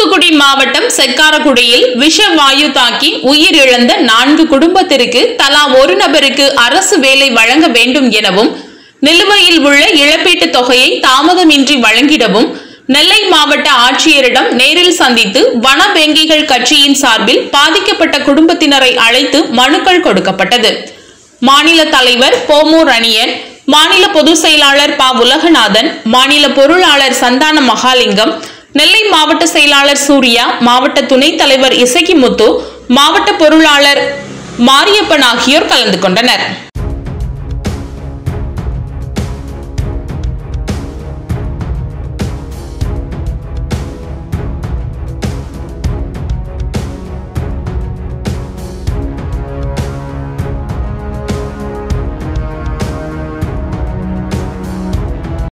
தூத்துக்குடி மாவட்டம் செக்காரக்குடியில் விஷ வாயு தாக்கி உயிரிழந்த நான்கு குடும்பத்திற்கு தலா ஒரு நபருக்கு அரசு வேலை வழங்க வேண்டும் எனவும் நிலுவையில் உள்ள இழப்பீட்டுத் தொகையை தாமதமின்றி வழங்கிடவும் நெல்லை மாவட்ட ஆட்சியரிடம் நேரில் சந்தித்து வன வேங்கிகள் கட்சியின் சார்பில் பாதிக்கப்பட்ட குடும்பத்தினரை அழைத்து மனுக்கள் கொடுக்கப்பட்டது மாநில தலைவர் போமூர் அணியன் மாநில பொதுச் செயலாளர் ப உலகநாதன் மாநில பொருளாளர் சந்தான மகாலிங்கம் நெல்லை மாவட்ட செயலாளர் சூர்யா மாவட்ட துணைத் தலைவர் இசக்கிமுத்து மாவட்ட பொருளாளர் மாரியப்பன் ஆகியோர் கலந்து கொண்டனர்